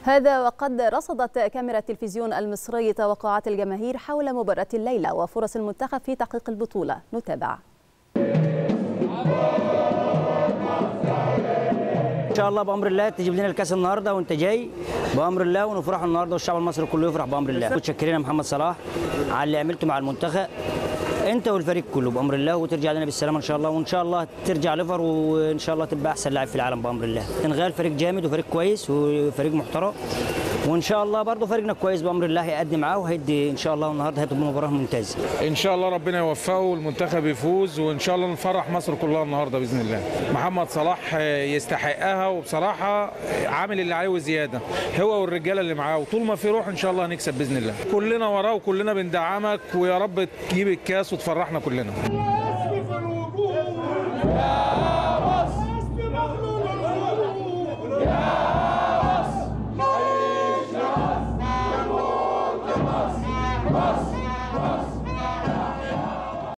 هذا وقد رصدت كاميرا التلفزيون المصري توقعات الجماهير حول مباراة الليلة وفرص المنتخب في تحقيق البطولة نتابع ان شاء الله بامر الله تجيب لنا الكاس النهارده وانت جاي بامر الله ونفرح النهارده والشعب المصري كله يفرح بامر الله متشكرين يا محمد صلاح على اللي عملته مع المنتخب انت والفريق كله بامر الله وترجع لنا بالسلامه ان شاء الله وان شاء الله ترجع ليفر وان شاء الله تبقى احسن لاعب في العالم بامر الله تنغال فريق جامد وفريق كويس وفريق محترم وان شاء الله برضه فريقنا كويس بامر الله هيقدم معاه وهيدي ان شاء الله النهارده هتبقى مباراه ممتازه ان شاء الله ربنا يوفقه والمنتخب يفوز وان شاء الله نفرح مصر كلها النهارده باذن الله محمد صلاح يستحقها وبصراحه عامل اللي عليه وزياده هو والرجاله اللي معاه وطول ما في روح ان شاء الله هنكسب باذن الله كلنا وراه وكلنا بندعمك ويا رب تجيب الكاس وتفرحنا كلنا Bus!